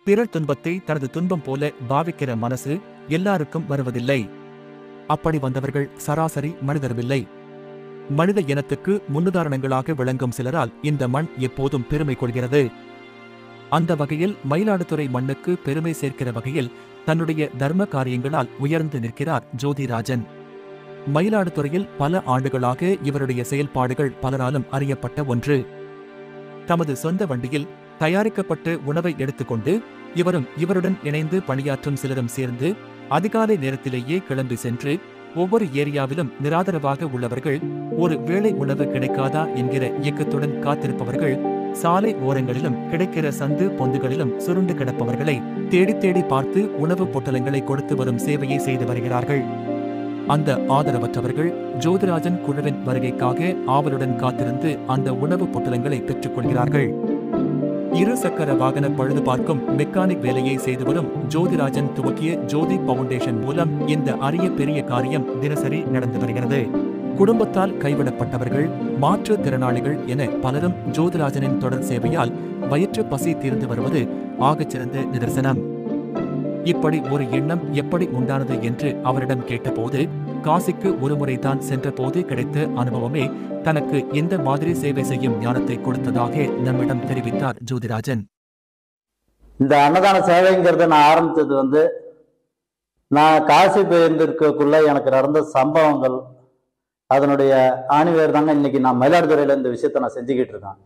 பிறர் துன்பத்தை தனது துன்பம் போல பாவிக்கிற மனசு எல்லாருக்கும் வருவதில்லை அப்படி வந்தவர்கள் சராசரி மனிதர்வில்லை மனித இனத்துக்கு முன்னுதாரணங்களாக விளங்கும் சிலரால் இந்த மண் எப்போதும் பெருமை கொள்கிறது அந்த வகையில் மயிலாடுதுறை மண்ணுக்கு பெருமை சேர்க்கிற வகையில் தன்னுடைய தர்ம காரியங்களால் உயர்ந்து நிற்கிறார் ஜோதிராஜன் மயிலாடுதுறையில் பல ஆண்டுகளாக இவருடைய செயல்பாடுகள் பலராலும் அறியப்பட்ட ஒன்று தமது சொந்த வண்டியில் தயாரிக்கப்பட்ட உணவை எடுத்துக்கொண்டு இவரும் இவருடன் இணைந்து பணியாற்றும் சிலரும் சேர்ந்து அதிகாலை நேரத்திலேயே கிளம்பி சென்று ஒவ்வொரு ஏரியாவிலும் நிராதரவாக உள்ளவர்கள் ஒரு வேளை உணவு கிடைக்காதா என்கிற இயக்கத்துடன் காத்திருப்பவர்கள் சாலை ஓரங்களிலும் கிடைக்கிற சந்து பொந்துகளிலும் சுருண்டு கிடப்பவர்களை தேடி தேடி பார்த்து உணவுப் பொட்டலங்களை கொடுத்து வரும் சேவையை செய்து வருகிறார்கள் அந்த ஆதரவற்றவர்கள் ஜோதிராஜன் குழுவின் வருகைக்காக ஆவலுடன் காத்திருந்து அந்த உணவுப் பொட்டலங்களை பெற்றுக் கொள்கிறார்கள் இரு சக்கர வாகன பழுது பார்க்கும் மெக்கானிக் வேலையை செய்து வரும் ஜோதிராஜன் துவக்கிய ஜோதி பவுண்டேஷன் மூலம் இந்த அரிய பெரிய காரியம் தினசரி நடந்து வருகிறது குடும்பத்தால் கைவிடப்பட்டவர்கள் மாற்றுத் திறனாளிகள் என பலரும் ஜோதிராஜனின் தொடர் சேவையால் வயிற்று பசி தீர்ந்து வருவது ஆகச்சிறந்த நிதர்சனம் இப்படி ஒரு எண்ணம் எப்படி உண்டானது என்று அவரிடம் கேட்டபோது காசிக்கு ஒருமுறைதான் சென்றபோது கிடைத்த அனுபவமே தனக்கு இந்த மாதிரி சேவை செய்யும் ஞானத்தை கொடுத்ததாக நம்மிடம் தெரிவித்தார் ஜோதிராஜன் இந்த அன்னதான சேவைங்கிறத நான் ஆரம்பிச்சது வந்து நான் காசி போயிருந்திருக்கக்குள்ள எனக்கு நடந்த சம்பவங்கள் அதனுடைய ஆணிவேர் தாங்க இன்னைக்கு நான் மயிலாடுதுறையில இந்த விஷயத்த நான் செஞ்சுக்கிட்டு இருக்கேன்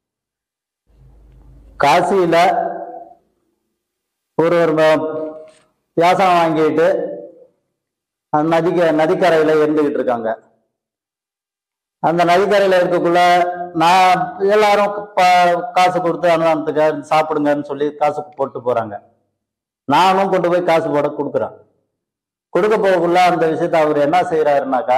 காசியில ஒரு ஒரு ம- வியாசம் வாங்கிட்டு அந்த நதிக்க நதிக்கரையில இருந்துகிட்டு இருக்காங்க அந்த நதிக்கரையில இருக்கக்குள்ள நான் எல்லாரும் ப- காசு கொடுத்து அன்னதானத்துக்கு சாப்பிடுங்கன்னு சொல்லி காசு போட்டு போறாங்க நானும் கொண்டு போய் காசு போட கொடுக்குறேன் கொடுக்க போகக்குள்ள அந்த விஷயத்த அவர் என்ன செய்யறாருனாக்கா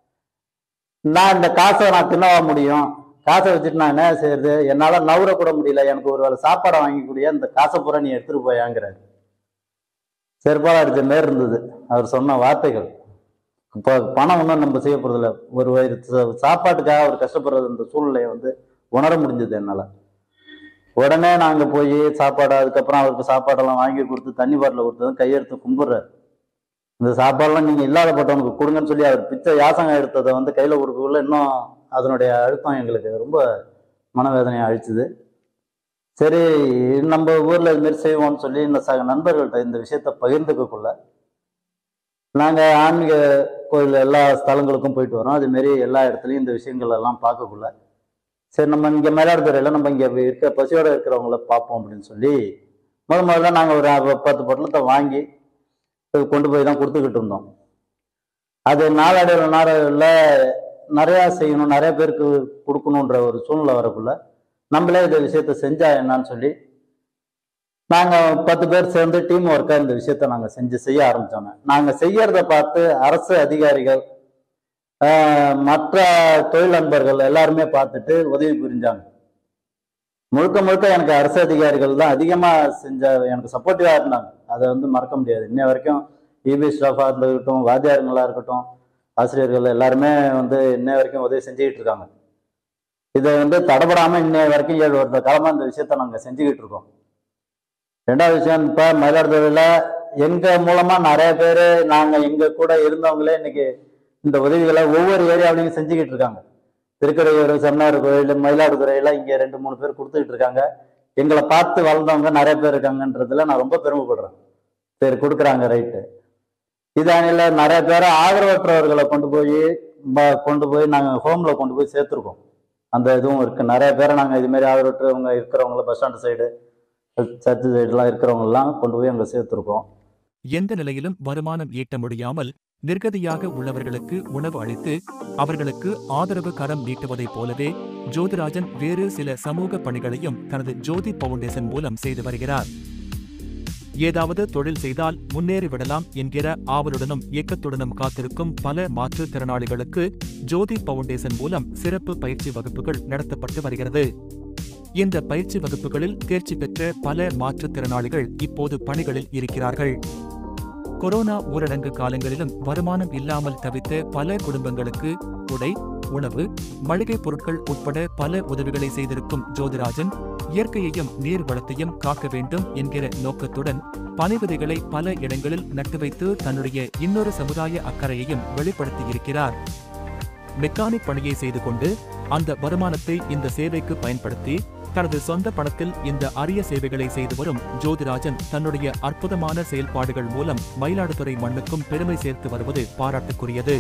நான் இந்த காசை நான் தின்னவா முடியும் காசை வச்சுட்டு நான் என்ன செய்யறது என்னால நவுற கூட முடியல எனக்கு ஒரு வேளை சாப்பாடை வாங்கி கூடிய இந்த காசை பூரா நீ எடுத்துட்டு போயாங்கிறாரு செருப்பால் அடிச்ச மாரி இருந்தது அவர் சொன்ன வார்த்தைகள் இப்போ பணம் ஒன்றும் நம்ம செய்ய போறதில்ல ஒரு வயிறு சா- சாப்பாட்டுக்காக அவர் கஷ்டப்படுறது இந்த சூழ்நிலையை வந்து உணர முடிஞ்சது என்னால் உடனே நாங்கள் போய் சாப்பாடு அதுக்கப்புறம் அவருக்கு சாப்பாடெல்லாம் வாங்கி கொடுத்து தண்ணி பாட்டில் கொடுத்ததும் கையெடுத்து கும்பிட்றாரு இந்த சாப்பாடெல்லாம் நீங்கள் இல்லாதப்பட்டவனுக்கு கொடுங்கன்னு சொல்லி அவர் பிச்சை யாசகம் எடுத்ததை வந்து கையில் கொடுக்கக்குள்ள இன்னும் அதனுடைய அழுத்தம் எங்களுக்கு ரொம்ப மனவேதனையை அழிச்சுது சரி நம்ம ஊரில் இதுமாரி செய்வோம்னு சொல்லி இந்த சக நண்பர்கள்ட்ட இந்த விஷயத்த பகிர்ந்துக்கக்குள்ள நாங்கள் ஆன்மீக கோயில் எல்லா ஸ்தலங்களுக்கும் போயிட்டு வரோம் அதுமாரி எல்லா இடத்துலையும் இந்த விஷயங்கள் எல்லாம் பார்க்கக்குள்ள சரி நம்ம இங்கே மயிலாடுதுறையில் நம்ம இங்கே இருக்க பசியோட இருக்கிறவங்கள பார்ப்போம் அப்படின்னு சொல்லி முத முதல்ல நாங்கள் ஒரு அ- பத்து பொட்டலத்தை வாங்கி இது கொண்டு போய் தான் கொடுத்துக்கிட்டு இருந்தோம் அது நாளடைவில் நாளடைவில் நிறையா செய்யணும் நிறைய பேருக்கு கொடுக்கணுன்ற ஒரு சூழ்நிலை வரக்குள்ள நம்மளே இந்த விஷயத்த செஞ்சா என்னன்னு சொல்லி நாங்கள் பத்து பேர் சேர்ந்து டீம் ஒர்க்காக இந்த விஷயத்த நாங்கள் செஞ்சு செய்ய ஆரம்பிச்சோங்க நாங்கள் செய்யறத பார்த்து அரசு அதிகாரிகள் ஆஹ், மற்ற தொழில் நண்பர்கள் எல்லாருமே பார்த்துட்டு உதவி புரிஞ்சாங்க முழுக்க முழுக்க எனக்கு அரசு அதிகாரிகள் தான் அதிகமாக செஞ்ச எனக்கு சப்போர்ட்டிவாக இருந்தாங்க அதை வந்து மறக்க முடியாது இன்னை வரைக்கும் இபி ஸ்டாஃபாக இருக்கட்டும் வாத்தியாருங்களா இருக்கட்டும் ஆசிரியர்கள் எல்லாருமே வந்து இன்னை வரைக்கும் உதவி செஞ்சுக்கிட்டு இருக்காங்க இதை வந்து தடபடாமல் இன்னை வரைக்கும் ஏழு வருட காலமாக இந்த விஷயத்த நாங்கள் செஞ்சுக்கிட்டு இருக்கோம் ரெண்டாவது விஷயம் இப்போ மயிலாடுதுறையில் எங்கள் மூலமாக நிறைய பேர் நாங்கள் எங்கள் கூட இருந்தவங்களே இன்னைக்கு இந்த உதவிகளை ஒவ்வொரு ஏரியாவிலையும் செஞ்சுக்கிட்டு இருக்காங்க திருக்கடையூர் செம்னார் கோயில் மயிலாடுதுறையில் இங்கே ரெண்டு மூணு பேர் கொடுத்துக்கிட்டு இருக்காங்க எங்களை பார்த்து வளர்ந்தவங்க நிறைய பேர் இருக்காங்கன்றதுல நான் ரொம்ப பெருமைப்படுறேன் சரி கொடுக்குறாங்க ரைட்டு இதானில் நிறைய பேரை ஆதரவற்றவர்களை கொண்டு போய் ப- கொண்டு போய் நாங்கள் ஹோமில் கொண்டு போய் சேர்த்துருக்கோம் அந்த இதுவும் இருக்குது நிறைய பேரை நாங்கள் இதுமாரி ஆதரவற்றவங்க இருக்கிறவங்கள பஸ் ஸ்டாண்டு சைடு சர்ச்சு சைடுலாம் இருக்கிறவங்கலாம் கொண்டு போய் அங்கே சேர்த்துருக்கோம் எந்த நிலையிலும் வருமானம் ஈட்ட முடியாமல் நிர்கதியாக உள்ளவர்களுக்கு உணவு அளித்து அவர்களுக்கு ஆதரவு கரம் நீட்டுவதைப் போலவே ஜோதிராஜன் வேறு சில சமூக பணிகளையும் தனது ஜோதி பவுண்டேஷன் மூலம் செய்து வருகிறார் ஏதாவது தொழில் செய்தால் முன்னேறிவிடலாம் என்கிற ஆவலுடனும் இயக்கத்துடனும் காத்திருக்கும் பல மாற்றுத் திறனாளிகளுக்கு ஜோதி பவுண்டேஷன் மூலம் சிறப்பு பயிற்சி வகுப்புகள் நடத்தப்பட்டு வருகிறது இந்த பயிற்சி வகுப்புகளில் தேர்ச்சி பெற்ற பல மாற்றுத் திறனாளிகள் இப்போது பணிகளில் இருக்கிறார்கள் கொரோனா ஊரடங்கு காலங்களிலும் வருமானம் இல்லாமல் தவித்த பல குடும்பங்களுக்கு உடை உணவு மளிகைப் பொருட்கள் உட்பட பல உதவிகளை செய்திருக்கும் ஜோதிராஜன் இயற்கையையும் நீர் வளத்தையும் காக்க வேண்டும் என்கிற நோக்கத்துடன் பனை விதைகளை பல இடங்களில் நட்டு வைத்து தன்னுடைய இன்னொரு சமுதாய அக்கறையையும் வெளிப்படுத்தியிருக்கிறார் மெக்கானிக் பணியை செய்து கொண்டு அந்த வருமானத்தை இந்த சேவைக்கு பயன்படுத்தி தனது சொந்த பணத்தில் இந்த அரிய சேவைகளை செய்து வரும் ஜோதிராஜன் தன்னுடைய அற்புதமான செயல்பாடுகள் மூலம் மயிலாடுதுறை மண்ணுக்கும் பெருமை சேர்த்து வருவது பாராட்டுக்குரியது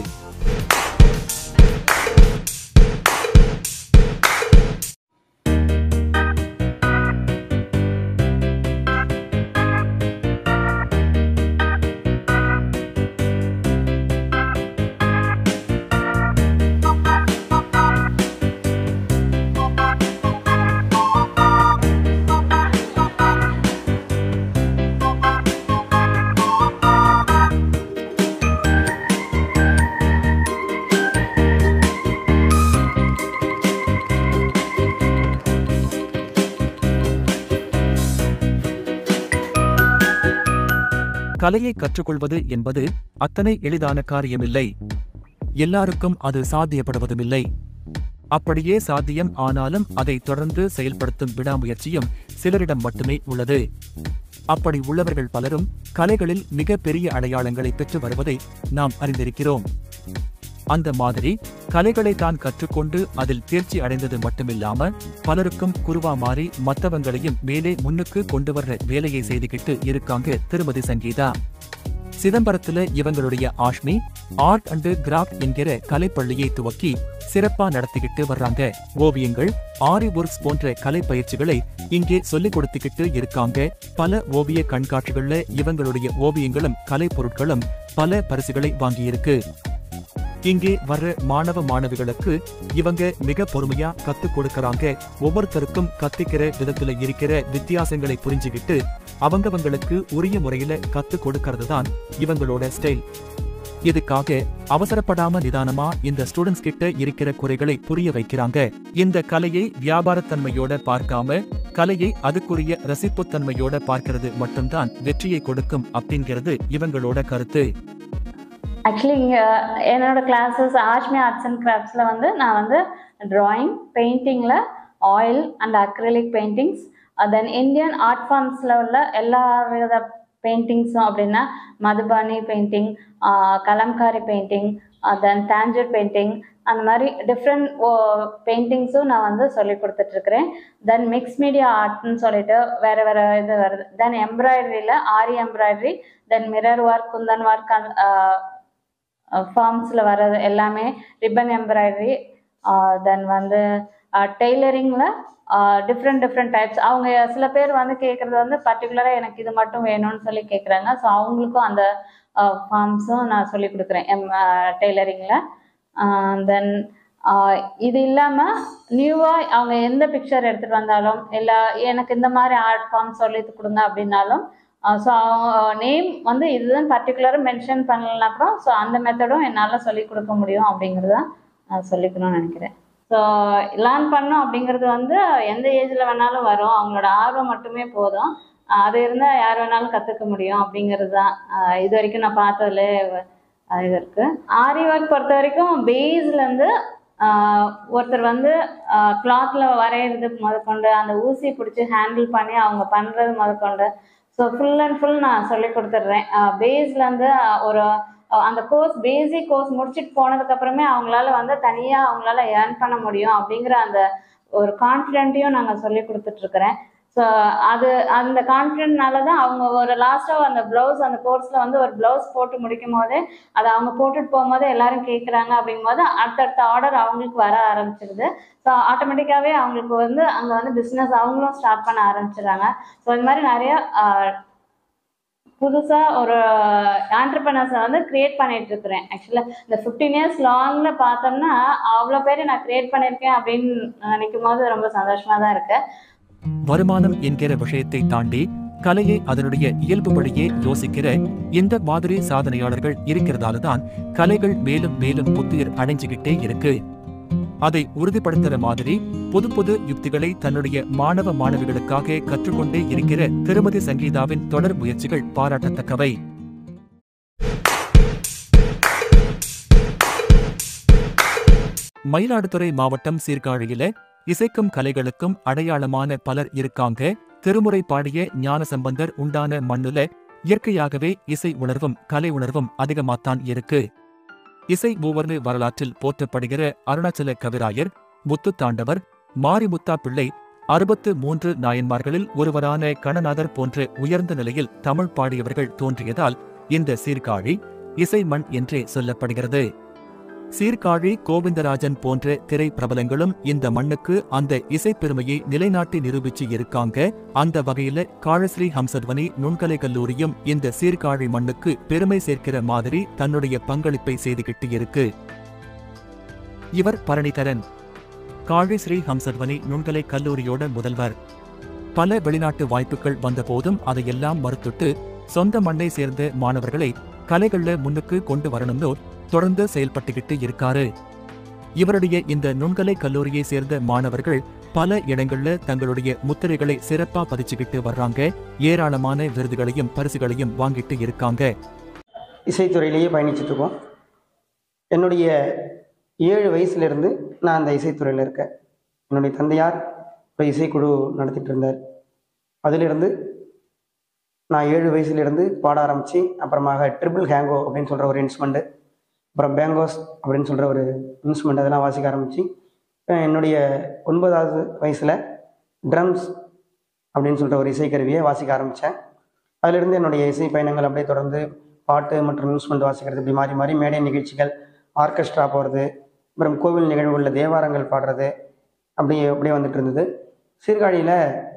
கலையை கற்றுக்கொள்வது என்பது அத்தனை எளிதான காரியமில்லை எல்லாருக்கும் அது சாத்தியப்படுவதுமில்லை அப்படியே சாத்தியம் ஆனாலும் அதை தொடர்ந்து செயல்படுத்தும் விடாமுயற்சியும் சிலரிடம் மட்டுமே உள்ளது அப்படி உள்ளவர்கள் பலரும் கலைகளில் மிக பெரிய அடையாளங்களை பெற்று வருவதை நாம் அறிந்திருக்கிறோம் அந்த மாதிரி கலைகளை தான் கற்றுக்கொண்டு அதில் தேர்ச்சி அடைந்தது மட்டுமில்லாம பலருக்கும் குருவா மாறி மத்தவங்களையும் மேலே முன்னுக்கு கொண்டு வர்ற வேலையை செய்துகிட்டு இருக்காங்க திருமதி சங்கீதா சிதம்பரத்துல இவங்களுடைய ஆஷ்மி ஆர்ட் அண்ட் கிராஃப்ட் என்கிற கலைப்பள்ளியை துவக்கி சிறப்பா நடத்திக்கிட்டு வர்றாங்க ஓவியங்கள் ஆரி ஒர்க்ஸ் போன்ற கலை பயிற்சிகளை இங்கே சொல்லிக் கொடுத்துக்கிட்டு இருக்காங்க பல ஓவிய கண்காட்சிகள்ல இவங்களுடைய ஓவியங்களும் கலை பொருட்களும் பல பரிசுகளை வாங்கியிருக்கு இங்கே வர்ற மாணவ மாணவிகளுக்கு இவங்க மிக பொறுமையா கத்துக் கொடுக்கறாங்க ஒவ்வொருத்தருக்கும் கத்திக்கிற விதத்துல இருக்கிற வித்தியாசங்களை புரிஞ்சுகிட்டு அவங்கவங்களுக்கு உரிய முறையில கத்துக் கொடுக்கறது தான் இவங்களோட ஸ்டைல் இதுக்காக அவசரப்படாம நிதானமா இந்த ஸ்டூடெண்ட்ஸ் கிட்ட இருக்கிற குறைகளை புரிய வைக்கிறாங்க இந்த கலையை வியாபாரத்தன்மையோட பார்க்காம கலையை அதுக்குரிய ரசிப்புத்தன்மையோட பார்க்கிறது மட்டும்தான் வெற்றியை கொடுக்கும் அப்படிங்கிறது இவங்களோட கருத்து ஆக்சுவலி இங்கே என்னோட கிளாஸஸ் ஆஷ்மி ஆர்ட்ஸ் அண்ட் கிராஃப்ட்ஸில் வந்து நான் வந்து ட்ராயிங் பெயிண்டிங்கில் oil and acrylic paintings then Indian art ஃபார்ம்ஸில் உள்ள எல்லா வித பெயிண்டிங்ஸும் அப்படின்னா Madhubani painting Kalamkari painting then Tanjore painting அந்த மாதிரி டிஃப்ரெண்ட் பெயிண்டிங்ஸும் நான் வந்து சொல்லி கொடுத்துட்ருக்குறேன் தென் மிக்ஸ் மீடியா ஆர்ட்னு சொல்லிட்டு வேறு வேறு இது வருது தென் எம்ப்ராய்டரியில் aari embroidery then mirror work Kundan work ஃபார்ம்ஸில் வர்றது எல்லாமே ரிப்பன் எம்ப்ராய்டரி தென் வந்து டெய்லரிங்கில் டிஃப்ரெண்ட் டிஃப்ரெண்ட் டைப்ஸ் அவங்க சில பேர் வந்து கேட்குறது வந்து பர்டிகுலராக எனக்கு இது மட்டும் வேணும்னு சொல்லி கேட்குறாங்க ஸோ அவங்களுக்கும் அந்த ஃபார்ம்ஸும் நான் சொல்லி கொடுக்குறேன் எம் டெய்லரிங்கில் தென் இது இல்லாமல் நியூவாக அவங்க எந்த பிக்சர் எடுத்துகிட்டு வந்தாலும் இல்லை எனக்கு இந்த மாதிரி ஆர்ட் ஃபார்ம் சொல்லி கொடுங்க அப்படின்னாலும் ஸோ அவங்க நேம் வந்து இதுதான் பர்டிகுலராக மென்ஷன் பண்ணலனா கூட ஸோ அந்த மெத்தடும் என்னால் சொல்லி கொடுக்க முடியும் அப்படிங்கிறத நான் சொல்லிக்கணும்னு நினைக்கிறேன் ஸோ லேர்ன் பண்ணோம் அப்படிங்கிறது வந்து எந்த ஏஜில் வேணாலும் வரும் அவங்களோட ஆர்வம் மட்டுமே போதும் அது இருந்தால் யார் வேணாலும் கற்றுக்க முடியும் அப்படிங்கிறது தான் இது வரைக்கும் நான் பார்த்ததுல இது இருக்குது ஆரி ஒர்க் பொறுத்த வரைக்கும் பேஸ்லேருந்து ஒருத்தர் வந்து கிளாத்தில் வரைகிறது முதற்கொண்டு அந்த ஊசி பிடிச்சி ஹேண்டில் பண்ணி அவங்க பண்ணுறது முதற்கொண்டு ஸோ ஃபுல் அண்ட் ஃபுல் நான் சொல்லி கொடுத்துட்றேன் பேஸ்லேருந்து ஒரு அந்த கோர்ஸ் பேசிக் கோர்ஸ் முடிச்சுட்டு போனதுக்கப்புறமே அவங்களால வந்து தனியாக அவங்களால ஏர்ன் பண்ண முடியும் அப்படிங்கிற அந்த ஒரு கான்ஃபிடென்ட்டையும் நாங்கள் சொல்லி கொடுத்துட்ருக்குறேன் ஸோ அது அந்த கான்ஃபிடென்ட்னால தான் அவங்க ஒரு லாஸ்ட்டாக அந்த ப்ளவுஸ் அந்த கோர்ஸில் வந்து ஒரு ப்ளவுஸ் போட்டு முடிக்கும் போதே அதை அவங்க போட்டுட்டு போகும்போது எல்லாரும் கேட்குறாங்க அப்படிங்கும் போது அடுத்தடுத்த ஆர்டர் அவங்களுக்கு வர ஆரம்பிச்சிருது ஸோ ஆட்டோமேட்டிக்காகவே அவங்களுக்கு வந்து அங்கே வந்து பிஸ்னஸ் அவங்களும் ஸ்டார்ட் பண்ண ஆரம்பிச்சிடுறாங்க ஸோ இந்த மாதிரி நிறைய புதுசாக ஒரு ஆண்டர்பனர்ஸை வந்து க்ரியேட் பண்ணிட்டு இருக்கிறேன் ஆக்சுவலாக இந்த ஃபிஃப்டீன் இயர்ஸ் லாங்கில் பார்த்தோம்னா அவ்வளோ பேர் நான் க்ரியேட் பண்ணியிருக்கேன் அப்படின்னு நினைக்கும் போது ரொம்ப சந்தோஷமாக தான் இருக்கு வருமானம் என்கிற விஷயத்தை தாண்டி கலையை அதனுடைய இயல்புபடியே யோசிக்கிற இந்த மாதிரி சாதனையாளர்கள் இருக்கிறதால தான் கலைகள் மேலும் மேலும் புத்துயிர் அடைஞ்சுகிட்டே இருக்கு அதை உறுதிப்படுத்துற மாதிரி புது புது யுக்திகளை தன்னுடைய மாணவ மாணவிகளுக்காக கற்றுக்கொண்டே இருக்கிற திருமதி சங்கீதாவின் தொடர் முயற்சிகள் பாராட்டத்தக்கவை மயிலாடுதுறை மாவட்டம் சீர்காழியில இசைக்கும் கலைகளுக்கும் அடையாளமான பலர் இருக்காங்க திருமுறை பாடிய ஞானசம்பந்தர் உண்டான மண்ணுல இயற்கையாகவே இசை உணர்வும் கலை உணர்வும் அதிகமாத்தான் இருக்கு இசை மூவர்ணு வரலாற்றில் போற்றப்படுகிற அருணாச்சல கவிராயர் முத்துத்தாண்டவர் மாரிமுத்தா பிள்ளை அறுபத்து மூன்று நாயன்மார்களில் ஒருவரான கணநாதர் போன்ற உயர்ந்த நிலையில் தமிழ் பாடியவர்கள் தோன்றியதால் இந்த சீர்காழி இசை மண் என்றே சொல்லப்படுகிறது சீர்காழி கோவிந்தராஜன் போன்ற திரை பிரபலங்களும் இந்த மண்ணுக்கு அந்த இசைப்பெருமையை நிலைநாட்டி நிரூபிச்சு இருக்காங்க அந்த வகையில காழஸ்ரீ ஹம்சத்வனி நுண்கலை கல்லூரியும் இந்த சீர்காழி மண்ணுக்கு பெருமை சேர்க்கிற மாதிரி தன்னுடைய பங்களிப்பை செய்துகிட்டு இருக்கு இவர் பரணிதரன் காழிஸ்ரீ ஹம்சத்வனி நுண்கலை கல்லூரியோட முதல்வர் பல வெளிநாட்டு வாய்ப்புகள் வந்தபோதும் அதையெல்லாம் மறுத்துட்டு சொந்த மண்ணை சேர்ந்த மாணவர்களை கலைகள்ல முன்னுக்கு கொண்டு வரணும்னு தொடர்ந்து செயல்பட்டுக்கிட்டு இருக்காரு இவருடைய இந்த நுண்கலை கல்லூரியை சேர்ந்த மாணவர்கள் பல இடங்கள்ல தங்களுடைய முத்திரைகளை சிறப்பா பதிச்சுக்கிட்டு வர்றாங்க ஏராளமான விருதுகளையும் பரிசுகளையும் வாங்கிட்டு இருக்காங்க இசைத்துறையிலேயே பயணிச்சுட்டு இருக்கோம் என்னுடைய ஏழு வயசுலேருந்து நான் அந்த இசைத்துறையில் இருக்கேன் என்னுடைய தந்தையார் ஒரு இசைக்குழு நடத்திட்டு இருந்தார் அதிலிருந்து நான் ஏழு வயசுலேருந்து பாட ஆரம்பித்து அப்புறமாக ட்ரிபிள் ஹேங்கோ அப்படின்னு சொல்கிற ஒரு இன்ஸ்ட்ருமெண்ட்டு அப்புறம் பேங்கோஸ் அப்படின்னு சொல்கிற ஒரு இன்ஸ்ட்ருமெண்ட் அதெல்லாம் வாசிக்க ஆரம்பித்து என்னுடைய ஒன்பதாவது வயசில் ட்ரம்ஸ் அப்படின்னு சொல்கிற ஒரு இசைக்கருவியை வாசிக்க ஆரம்பித்தேன் அதிலிருந்து என்னுடைய இசை பயணங்கள் அப்படியே தொடர்ந்து பாட்டு மற்றும் இன்ஸ்ட்ருமெண்ட் வாசிக்கிறது இப்படி மாறி மாறி மேடை நிகழ்ச்சிகள் ஆர்கெஸ்ட்ரா போகிறது அப்புறம் கோவில் நிகழ்வுகளில் தேவாரங்கள் பாடுறது அப்படியே அப்படியே வந்துட்டு இருந்தது சீர்காழியில்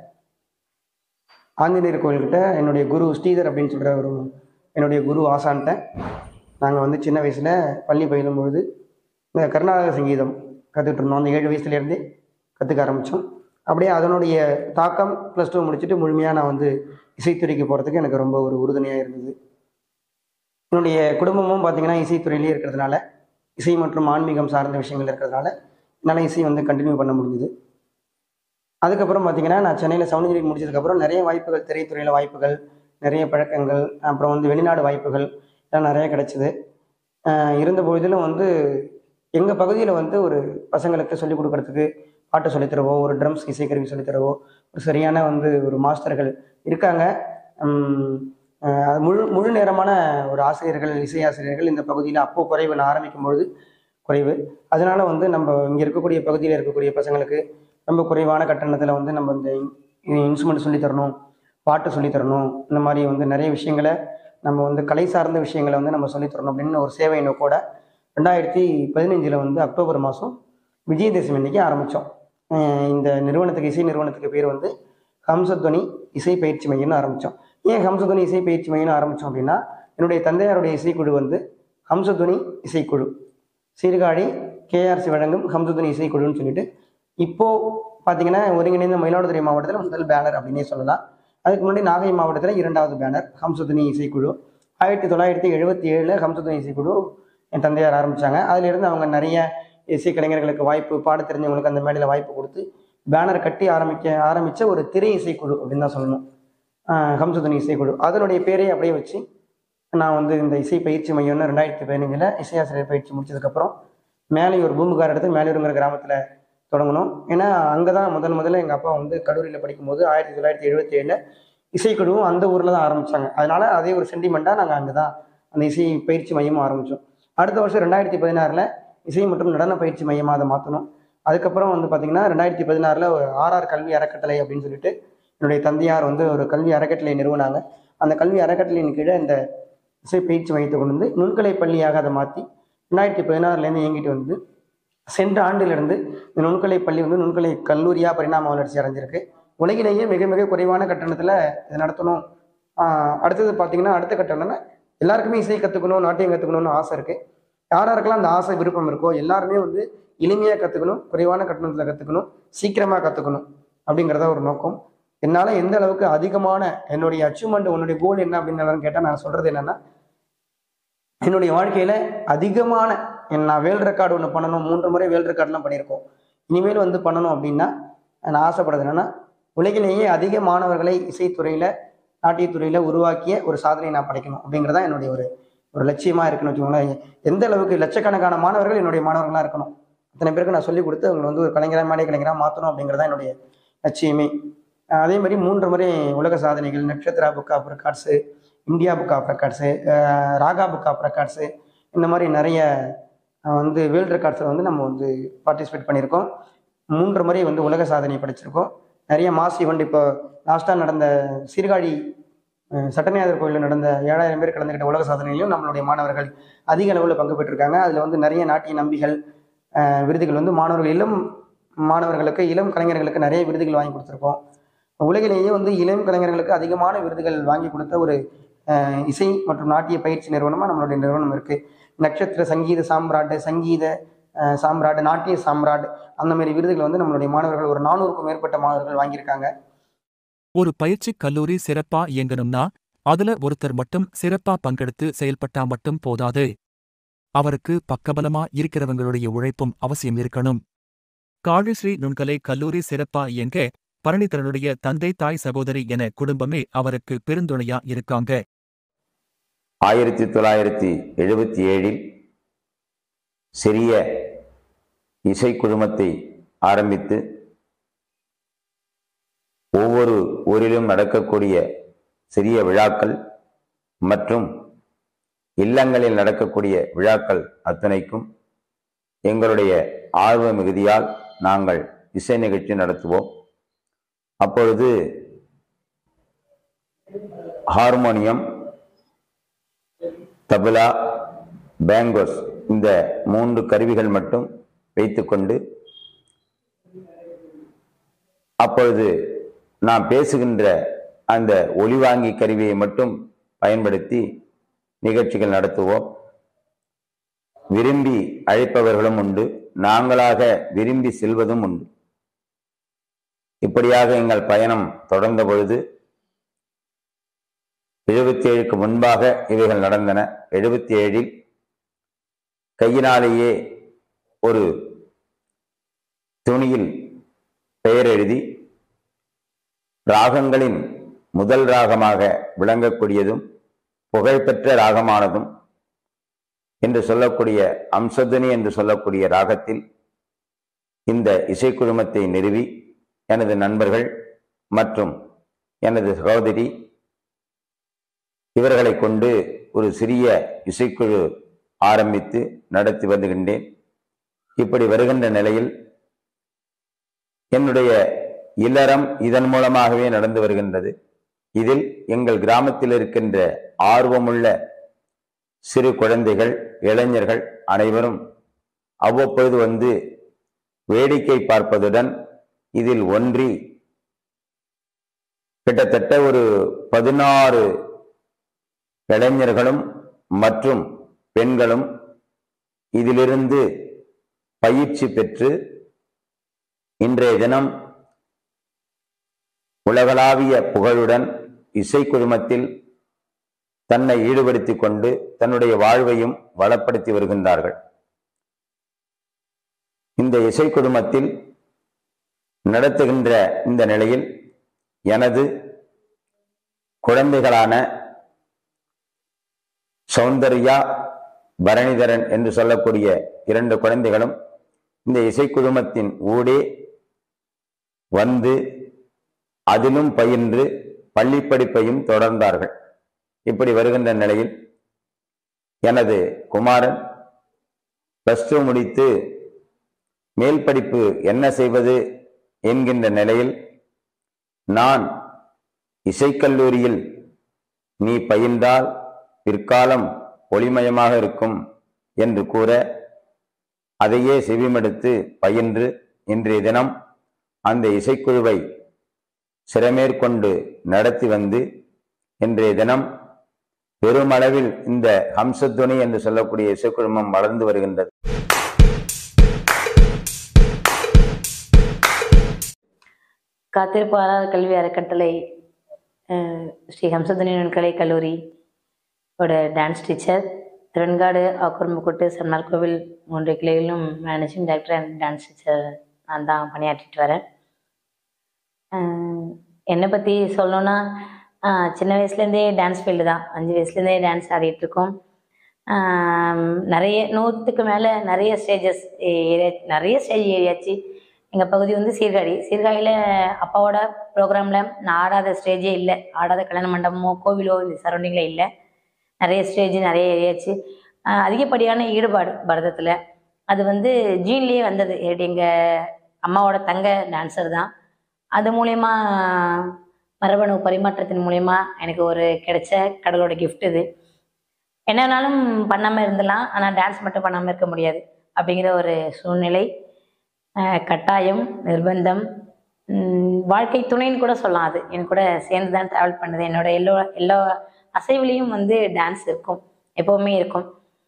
ஆஞ்சநேயர் கோயில்கிட்ட என்னுடைய குரு ஸ்ரீதர் அப்படின்னு சொல்கிற ஒரு என்னுடைய குரு ஆசான்ட்ட நாங்கள் வந்து சின்ன வயசில் பள்ளி பயிலும் பொழுது இந்த கர்நாடக சங்கீதம் கற்றுட்டு இருந்தோம் அந்த ஏழு வயசுலேருந்தே கற்றுக்க ஆரம்பித்தோம் அப்படியே அதனுடைய தாக்கம் ப்ளஸ் டூ முடிச்சுட்டு முழுமையாக நான் வந்து இசைத்துறைக்கு போகிறதுக்கு எனக்கு ரொம்ப ஒரு உறுதுணையாக இருந்தது என்னுடைய குடும்பமும் பார்த்தீங்கன்னா இசைத்துறையிலேயே இருக்கிறதுனால இசை மற்றும் ஆன்மீகம் சார்ந்த விஷயங்கள் இருக்கிறதுனால என்னால் இசை வந்து கண்டினியூ பண்ண முடிஞ்சுது அதுக்கப்புறம் பார்த்தீங்கன்னா நான் சென்னையில் சவுண்ட் இன்ஜினியரிங் முடிச்சதுக்கப்புறம் நிறைய வாய்ப்புகள் திரைத்துறையில் வாய்ப்புகள் நிறைய பழக்கங்கள் அப்புறம் வந்து வெளிநாடு வாய்ப்புகள் எல்லாம் நிறைய கிடைச்சிது ஆஹ் இருந்த பொழுதிலும் வந்து எங்கள் பகுதியில் வந்து ஒரு பசங்களுக்கு சொல்லிக் கொடுக்கறதுக்கு பாட்டு சொல்லித்தரவோ ஒரு ட்ரம்ஸ் இசைக்கருவி சொல்லித்தரவோ ஒரு சரியான வந்து ஒரு மாஸ்டர்கள் இருக்காங்க உம், ஆஹ் அது முழு முழு நேரமான ஒரு ஆசிரியர்கள் இசை ஆசிரியர்கள் இந்த பகுதியில் அப்போ குறைவு நான் ஆரம்பிக்கும் பொழுது குறைவு அதனால வந்து நம்ம இங்கே இருக்கக்கூடிய பகுதியில் இருக்கக்கூடிய பசங்களுக்கு ரொம்ப குறைவான கட்டணத்தில் வந்து நம்ம இந்த இன்ஸ்ட்ருமெண்ட் சொல்லித் தரணும் பாட்டு சொல்லித் தரணும் இந்த மாதிரி வந்து நிறைய விஷயங்களை நம்ம வந்து கலை சார்ந்த விஷயங்களை வந்து நம்ம சொல்லித் தரணும் அப்படின்னு ஒரு சேவை நோக்கோட ரெண்டாயிரத்தி பதினஞ்சில் வந்து அக்டோபர் மாதம் விஜயதசமி அன்னைக்கு ஆரம்பித்தோம் இந்த நிறுவனத்துக்கு இசை நிறுவனத்துக்கு பேர் வந்து ஹம்சத்வனி இசை பயிற்சி மையம்னு ஆரம்பித்தோம் ஏன் ஹம்சத்வனி இசை பயிற்சி மையம்னு ஆரம்பித்தோம் அப்படின்னா என்னுடைய தந்தையாருடைய இசைக்குழு வந்து ஹம்சத்வனி இசைக்குழு சீர்காழி கேஆர்சி வழங்கும் ஹம்சத்வனி இசைக்குழுன்னு சொல்லிட்டு இப்போ பார்த்தீங்கன்னா ஒருங்கிணைந்த மயிலாடுதுறை மாவட்டத்தில் முதல் பேனர் அப்படின்னே சொல்லலாம் அதுக்கு முன்னாடி நாகை மாவட்டத்தில் இரண்டாவது பேனர் ஹம்சத்வனி இசைக்குழு ஆயிரத்தி தொள்ளாயிரத்தி எழுபத்தி ஏழில் ஹம்சத்வனி இசைக்குழு என் தந்தையார் ஆரம்பித்தாங்க அதிலிருந்து அவங்க நிறைய இசை கலைஞர்களுக்கு வாய்ப்பு பாட தெரிஞ்சவங்களுக்கு அந்த மேடையில் வாய்ப்பு கொடுத்து பேனர் கட்டி ஆரம்பிக்க ஆரம்பித்த ஒரு திரை இசைக்குழு அப்படின்னு தான் சொல்லணும் ஆஹ் ஹம்சத்வனி இசைக்குழு அதனுடைய பேரை அப்படியே வச்சு நான் வந்து இந்த இசை பயிற்சி மையம்னு ரெண்டாயிரத்தி பதினஞ்சில் இசையாசிரியர் பயிற்சி முடிச்சதுக்கப்புறம் மேலையூர் பூம்புகார் இடத்துல மேலையூருங்கிற கிராமத்தில் தொடங்கணும் ஏன்னா அங்கே தான் முதல் முதல்ல எங்கள் அப்பா வந்து கல்லூரியில் படிக்கும்போது ஆயிரத்தி தொள்ளாயிரத்தி எழுபத்தி ஏழில் இசைக்குழுவும் அந்த ஊரில் தான் ஆரம்பித்தாங்க அதனால அதே ஒரு சென்டிமெண்ட்டாக நாங்கள் அங்கே தான் அந்த இசை பயிற்சி மையமும் ஆரம்பித்தோம் அடுத்த வருஷம் ரெண்டாயிரத்தி பதினாறில் இசை மற்றும் நடன பயிற்சி மையமாக அதை மாற்றணும் அதுக்கப்புறம் வந்து பார்த்திங்கன்னா ரெண்டாயிரத்தி பதினாறில் ஒரு ஆர்ஆர் கல்வி அறக்கட்டளை அப்படின்னு சொல்லிட்டு என்னுடைய தந்தையார் வந்து ஒரு கல்வி அறக்கட்டளை நிறுவனாங்க அந்த கல்வி அறக்கட்டளையின் கீழே இந்த இசை பயிற்சி மையத்தை கொண்டு வந்து நுண்கலை பள்ளியாக அதை மாற்றி ரெண்டாயிரத்தி பதினாறுலேருந்து இயங்கிட்டு வந்தது சென்ற ஆண்டிலிருந்து இந்த நுண்கலை பள்ளி வந்து நுண்கலை கல்லூரியாக பரிணாம வளர்ச்சி அடைஞ்சிருக்கு உலகிலேயே மிக மிக குறைவான கட்டணத்தில் இதை நடத்தணும் ஆஹ் அடுத்தது பார்த்தீங்கன்னா அடுத்த கட்டணம்னா எல்லாருக்குமே இசை கற்றுக்கணும் நாட்டியம் கற்றுக்கணும்னு ஆசை இருக்குது யார் யாருக்கெல்லாம் அந்த ஆசை விருப்பம் இருக்கோ எல்லாருமே வந்து எளிமையாக கற்றுக்கணும் குறைவான கட்டணத்தில் கற்றுக்கணும் சீக்கிரமாக கற்றுக்கணும் அப்படிங்கிறத ஒரு நோக்கம் என்னால் எந்த அளவுக்கு அதிகமான என்னுடைய அச்சீவ்மெண்ட் உன்னுடைய கோல் என்ன அப்படின்னு எல்லாரும் கேட்டால் நான் சொல்கிறது என்னென்னா என்னுடைய வாழ்க்கையில் அதிகமான என் நான் வேல் ரெக்கார்டு ஒன்று பண்ணணும் மூன்று முறை வேல் ரெக்கார்ட்லாம் பண்ணியிருக்கோம் இனிமேல் வந்து பண்ணணும் அப்படின்னா நான் ஆசைப்படுறது என்னென்னா உலகிலேயே அதிக மாணவர்களை இசைத்துறையில் நாட்டியத்துறையில் உருவாக்கிய ஒரு சாதனையை நான் படைக்கணும் அப்படிங்கிறதா என்னுடைய ஒரு ஒரு லட்சியமாக இருக்குன்னு வச்சுக்கோங்களேன் எந்த அளவுக்கு லட்சக்கணக்கான மாணவர்கள் என்னுடைய மாணவர்களாக இருக்கணும் அத்தனை பேருக்கு நான் சொல்லிக் கொடுத்து அவங்களை வந்து ஒரு கலைஞராக மேடை கலைஞராக மாற்றணும் அப்படிங்கிறதா என்னுடைய லட்சியமே அஹ் அதே மாதிரி மூன்று முறை உலக சாதனைகள் Natchathira book of records India book of records Raga book of records இந்த மாதிரி நிறைய அஹ் வந்து வேர்ல்டு ரெக்கார்ட்ஸில் வந்து நம்ம வந்து பார்ட்டிசிபேட் பண்ணியிருக்கோம் மூன்று முறை வந்து உலக சாதனை படிச்சிருக்கோம் நிறைய மாஸ் ஈவெண்ட் இப்போ லாஸ்ட்டாக நடந்த சீர்காழி அஹ், சட்டநாதர் கோயிலில் நடந்த ஏழாயிரம் பேர் கலந்துக்கிட்ட உலக சாதனையிலும் நம்மளுடைய மாணவர்கள் அதிக அளவில் பங்கு பெற்றிருக்காங்க அதில் வந்து நிறைய நாட்டிய நம்பிகள் அஹ், விருதுகள் வந்து மாணவர்கள் இளம் மாணவர்களுக்கு இளம் கலைஞர்களுக்கு நிறைய விருதுகள் வாங்கி கொடுத்துருக்கோம் உலகிலேயே வந்து இளம் கலைஞர்களுக்கு அதிகமான விருதுகள் வாங்கி கொடுத்த ஒரு அஹ், இசை மற்றும் நாட்டிய பயிற்சி நிறுவனமாக நம்மளுடைய நிறுவனம் இருக்குது நட்சத்திர சங்கீத சாம்ராட்டு சங்கீத அஹ், சாம்ராட் நாட்டிய சாம்ராட் அந்த மாதிரி விருதுகளை வந்து நம்மளுடைய மாணவர்கள் ஒரு நானூறுக்கும் மேற்பட்ட மாணவர்கள் வாங்கியிருக்காங்க ஒரு பயிற்சி கல்லூரி சிறப்பா இயங்கணும்னா அதுல ஒருத்தர் மட்டும் சிறப்பா பங்கெடுத்து செயல்பட்டா மட்டும் போதாது அவருக்கு பக்கபலமா இருக்கிறவங்களுடைய உழைப்பும் அவசியம் இருக்கணும் காழிஸ்ரீ நுண்கலை கல்லூரி சிறப்பா இயங்க பரணி தன்னுடைய தந்தை தாய் சகோதரி என குடும்பமே அவருக்கு பெருந்துணையா இருக்காங்க ஆயிரத்தி தொள்ளாயிரத்தி எழுபத்தி ஏழில் சிறிய இசைக்குழுமத்தை ஆரம்பித்து ஒவ்வொரு ஊரிலும் நடக்கக்கூடிய சிறிய விழாக்கள் மற்றும் இல்லங்களில் நடக்கக்கூடிய விழாக்கள் அத்தனைக்கும் எங்களுடைய ஆர்வ மிகுதியால் நாங்கள் இசை நிகழ்ச்சி நடத்துவோம் அப்பொழுது ஹார்மோனியம் தபலா பேங்கோஸ் இந்த மூன்று கருவிகள் மட்டும் வைத்துக்கொண்டு அப்பொழுது நாம் பேசுகின்ற அந்த ஒலிவாங்கி கருவியை மட்டும் பயன்படுத்தி நிகழ்ச்சிகள் நடத்துவோம் விரும்பி அழைப்பவர்களும் உண்டு நாங்களாக விரும்பி செல்வதும் உண்டு இப்படியாக எங்கள் பயணம் தொடர்ந்த பொழுது எழுபத்தி ஏழுக்கு முன்பாக இவைகள் நடந்தன எழுபத்தி ஏழில் கையினாலேயே ஒரு துணியில் பெயர் எழுதி ராகங்களின் முதல் ராகமாக விளங்கக்கூடியதும் புகழ்பெற்ற ராகமானதும் என்று சொல்லக்கூடிய அம்சதுனி என்று சொல்லக்கூடிய ராகத்தில் இந்த இசைக்குழுமத்தை நிறுவி எனது நண்பர்கள் மற்றும் எனது சகோதரி இவர்களை கொண்டு ஒரு சிறிய இசைக்குழு ஆரம்பித்து நடத்தி வருகின்றேன் இப்படி வருகின்ற நிலையில் என்னுடைய இல்லறம் இதன் மூலமாகவே நடந்து வருகின்றது இதில் எங்கள் கிராமத்தில் இருக்கின்ற ஆர்வமுள்ள சிறு குழந்தைகள் இளைஞர்கள் அனைவரும் அவ்வப்பொழுது வந்து வேடிக்கை பார்ப்பதுடன் இதில் ஒன்றி கிட்டத்தட்ட ஒரு பதினாறு இளைஞர்களும் மற்றும் பெண்களும் இதிலிருந்து பயிற்சி பெற்று இன்றைய தினம் உலகளாவிய புகழுடன் இசை குழுமத்தில் தன்னை ஈடுபடுத்திக் கொண்டு தன்னுடைய வாழ்வையும் வளப்படுத்தி வருகின்றார்கள் இந்த இசை குழுமத்தில் நடத்துகின்ற இந்த நிலையில் எனது குழந்தைகளான சௌந்தர்யா பரணிதரன் என்று சொல்லக்கூடிய இரண்டு குழந்தைகளும் இந்த இசைக்குழுமத்தின் ஊடே வந்து அதிலும் பயின்று பள்ளி படிப்பையும் தொடர்ந்தார்கள் இப்படி வருகின்ற நிலையில் எனது குமாரன் பிளஸ் டூ முடித்து மேல் படிப்பு என்ன செய்வது என்கின்ற நிலையில் நான் இசைக்கல்லூரியில் நீ பயின்றால் பிற்காலம் ஒளிமயமாக இருக்கும் என்று கூற அதையே செவிமடுத்து பயின்று இன்றைய தினம் அந்த இசைக்குழுவை சிறமேற்கொண்டு நடத்தி வந்து இன்றைய தினம் பெருமளவில் இந்த ஹம்சத்துணி என்று சொல்லக்கூடிய இசைக்குழுமம் வளர்ந்து வருகின்றது காத்திருப்பாளர் கல்வி அறக்கட்டளை அஹ், ஸ்ரீ ஹம்சதுனியன் கலை கல்லூரி ஓட டான்ஸ் டீச்சர் திருவெண்காடு ஆக்கூர்முக்குட்டு சம்னால் கோவில் மூன்று கிளைகளிலும் managing director and dance teacher நான் தான் பணியாற்றிட்டு வரேன் அஹ், என்னை பற்றி சொல்லணுன்னா அஹ், சின்ன வயசுலேருந்தே டான்ஸ் ஃபீல்டு தான் அஞ்சு வயசுலேருந்தே டான்ஸ் ஆடிட்டு இருக்கோம் ஆம், நிறைய நூற்றுக்கு மேலே நிறைய ஸ்டேஜஸ் ஏரியா நிறைய ஸ்டேஜ் ஏறியாச்சு எங்கள் பகுதி வந்து சீர்காழி சீர்காழியில் அப்பாவோட ப்ரோக்ராமில் நான் ஆடாத ஸ்டேஜே இல்லை ஆடாத கல்யாண மண்டபமோ கோவிலோ இந்த சரௌண்டிங்கில் இல்லை நிறைய ஸ்டேஜ் நிறைய ஏறியாச்சு ஆஹ் அதிகப்படியான ஈடுபாடு பரதத்தில் அது வந்து ஜீன்லேயே வந்தது எங்கள் அம்மாவோட தங்க டான்ஸர் தான் அது மூலயமா மரபணு பரிமாற்றத்தின் மூலயமா எனக்கு ஒரு கிடைச்ச கடவுளோட gift இது என்ன வேணாலும் பண்ணாமல் இருந்தலாம் ஆனால் டான்ஸ் மட்டும் பண்ணாமல் இருக்க முடியாது அப்படிங்கிற ஒரு சூழ்நிலை ஆஹ் கட்டாயம் நிர்பந்தம் உம் வாழ்க்கை துணைன்னு கூட சொல்லலாம் அது என் கூட சேர்ந்து தான் ட்ராவல் பண்ணுது என்னோட எல்லோ எல்லா அசைவுலேயும் வந்து டான்ஸ் இருக்கும் எப்போவுமே இருக்கும்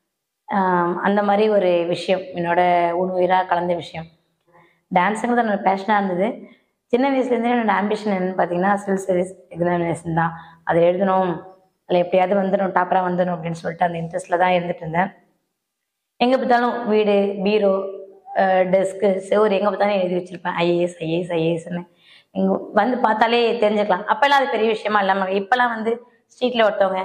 ஆம், அந்த மாதிரி ஒரு விஷயம் என்னோட உணவுயிராக கலந்த விஷயம் டான்ஸுங்கிறது என்னோட பேஷனாக இருந்தது சின்ன வயசுலேருந்தே என்னோட ஆம்பிஷன் என்னன்னு பார்த்தீங்கன்னா சிவில் சர்வீஸ் எக்ஸாமினேஷன் தான் அதை எழுதணும் அதில் எப்படியாவது வந்துடணும் டாப்பராக வந்துடணும் அப்படின்னு சொல்லிட்டு அந்த இன்ட்ரெஸ்ட்டில் தான் இருந்துட்டு இருந்தேன் எங்கே பார்த்தாலும் வீடு பீரோ டெஸ்க்கு செவுரு எங்கே பார்த்தாலும் எழுதி வச்சுருப்பேன் ஐஏஎஸ் ஐஏஎஸ் ஐஏஎஸ்ன்னு இங்கே வந்து பார்த்தாலே தெரிஞ்சுக்கலாம் அப்போல்லாம் அது பெரிய விஷயமா இல்லாமல் இப்போல்லாம் வந்து ஸ்ட்ரீட்டில் ஒருத்தவங்க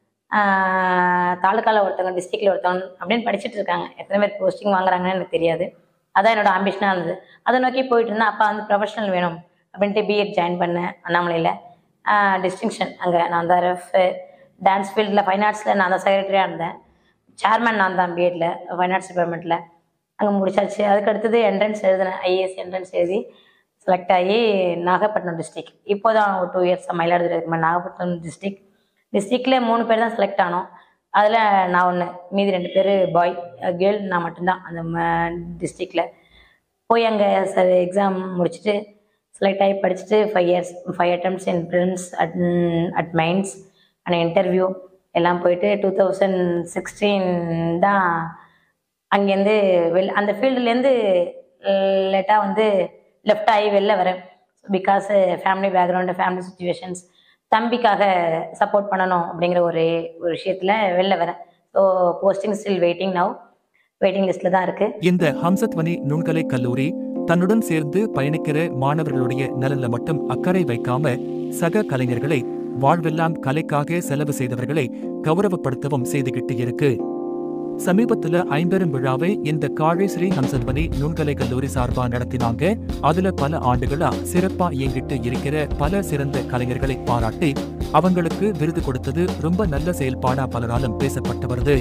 தாலுக்காவில் ஒருத்தவங்க டிஸ்ட்ரிக்டில் ஒருத்தவங்க அப்படின்னு படிச்சுட்டு இருக்காங்க எத்தனை பேர் போஸ்டிங் வாங்குறாங்கன்னு எனக்கு தெரியாது அதான் என்னோட ஆம்பிஷனாக இருந்தது அதை நோக்கி போயிட்டு இருந்தேன் அப்பா வந்து ப்ரொஃபஷனல் வேணும் அப்படின்ட்டு பிஎட் ஜாயின் பண்ணேன் அண்ணாமலையில் டிஸ்டிங்ஷன் அங்கே நான் தான் ரெஃப் டான்ஸ் ஃபீல்டில் ஃபைன் ஆர்ட்ஸில் நான் தான் செக்ரட்டரியாக இருந்தேன் சேர்மன் நான் தான் பிஎட்டில் ஃபைன் ஆர்ட்ஸ் டிபார்ட்மெண்ட்டில் அங்கே முடிச்சாச்சு அதுக்கு அடுத்தது என்ட்ரன்ஸ் எழுதினேன் ஐஏஎஸ் என்ட்ரன்ஸ் எழுதி செலக்ட் ஆகி நாகப்பட்டினம் டிஸ்ட்ரிக் இப்போ தான் ஒரு டூ இயர்ஸ் மயிலாடுதுறை இருக்கு மாதிரி நாகப்பட்டினம் டிஸ்ட்ரிக் டிஸ்ட்ரிக்டில் மூணு பேர் தான் செலக்ட் ஆனோம் அதில் நான் ஒன்று மீதி ரெண்டு பேர் பாய் கேர்ள் நான் மட்டும்தான் அந்த டிஸ்ட்ரிக்டில் போய் அங்கே சார் எக்ஸாம் முடிச்சுட்டு செலக்ட் ஆகி படிச்சுட்டு five years five attempts in prelims at at mains and interview எல்லாம் போயிட்டு டூ தௌசண்ட் சிக்ஸ்டீன் தான் அங்கேருந்து வெள் அந்த ஃபீல்டுலேருந்து லேட்டாக வந்து லெஃப்ட் ஆகி வெளில வரேன் because family background family situations தம்பிக்காக சப்போர்ட் பண்ணணும் அப்படிங்கிற ஒரு ஒரு விஷயத்தில் வெளில வரேன் so posting still waiting now waiting லிஸ்ட்டில் தான் இருக்குது இந்த ஹம்சத்வனி நுண்கலை கல்லூரி தன்னுடன் சேர்ந்து பயணிக்கிற மாணவர்களுடைய நலன்ல மட்டும் அக்கறை வைக்காம சக கலைஞர்களை வாழ்வெல்லாம் கலைக்காக செலவு செய்தவர்களை கௌரவப்படுத்தவும் செய்துகிட்டு இருக்கு சமீபத்துல ஐம்பெரும் விழாவை இந்த காழி ஸ்ரீ ஹம்சத்வனி நுண்கலை கல்லூரி சார்பா நடத்தினாங்க அதுல பல ஆண்டுகளா சிறப்பா இயங்கிட்டு இருக்கிற பல சிறந்த கலைஞர்களை பாராட்டி அவங்களுக்கு விருது கொடுத்தது ரொம்ப நல்ல செயல்பாடா பலராலும் பேசப்பட்டு வருது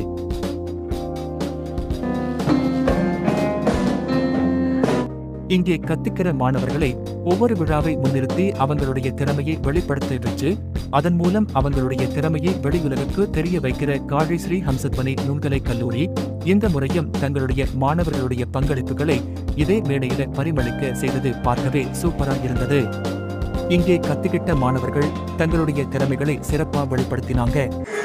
இங்கே கத்துக்கிற மாணவர்களை ஒவ்வொரு விழாவை முன்னிறுத்தி அவங்களுடைய திறமையை வெளிப்படுத்த வச்சு அதன் மூலம் அவங்களுடைய திறமையை வெளியுலகுக்கு தெரிய வைக்கிற காழி ஸ்ரீ ஹம்சத்வனி நுண்கலை கல்லூரி இந்த முறையும் தங்களுடைய மாணவர்களுடைய பங்களிப்புகளை இதே மேடையில பரிமளிக்க செய்தது பார்க்கவே சூப்பரா இருந்தது இங்கே கத்துக்கிட்ட மாணவர்கள் தங்களுடைய திறமைகளை சிறப்பா வெளிப்படுத்தினாங்க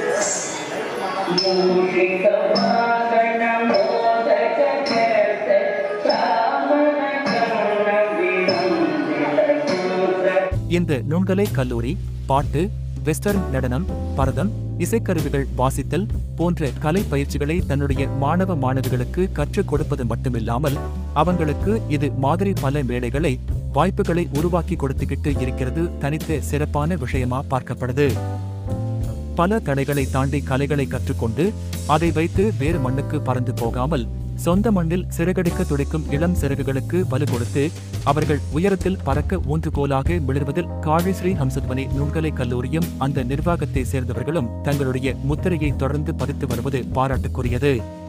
இந்த நுண்கலை கல்லூரி பாட்டு வெஸ்டர்ன் நடனம் பரதம் இசைக்கருவிகள் வாசித்தல் போன்ற கலை பயிற்சிகளை தன்னுடைய மாணவ மாணவிகளுக்கு கற்றுக் கொடுப்பது மட்டுமில்லாமல் அவங்களுக்கு இது மாதிரி பல மேடைகளை வாய்ப்புகளை உருவாக்கி கொடுத்துக்கிட்டு இருக்கிறது தனித்த சிறப்பான விஷயமா பார்க்கப்படுது பல தடைகளை தாண்டி கலைகளை கற்றுக்கொண்டு அதை வைத்து வேறு மண்ணுக்கு பறந்து போகாமல் சொந்த மண்ணில் சிறகடிக்க துடிக்கும் இளம் சிறகுகளுக்கு வலு கொடுத்து அவர்கள் உயரத்தில் பறக்க ஊன்றுகோலாக மிளர்வதில் காழி ஸ்ரீ ஹம்சத்வனி நுண்கலை கல்லூரியும் அந்த நிர்வாகத்தை சேர்ந்தவர்களும் தங்களுடைய முத்திரையை தொடர்ந்து பதித்து வருவது பாராட்டுக்குரியது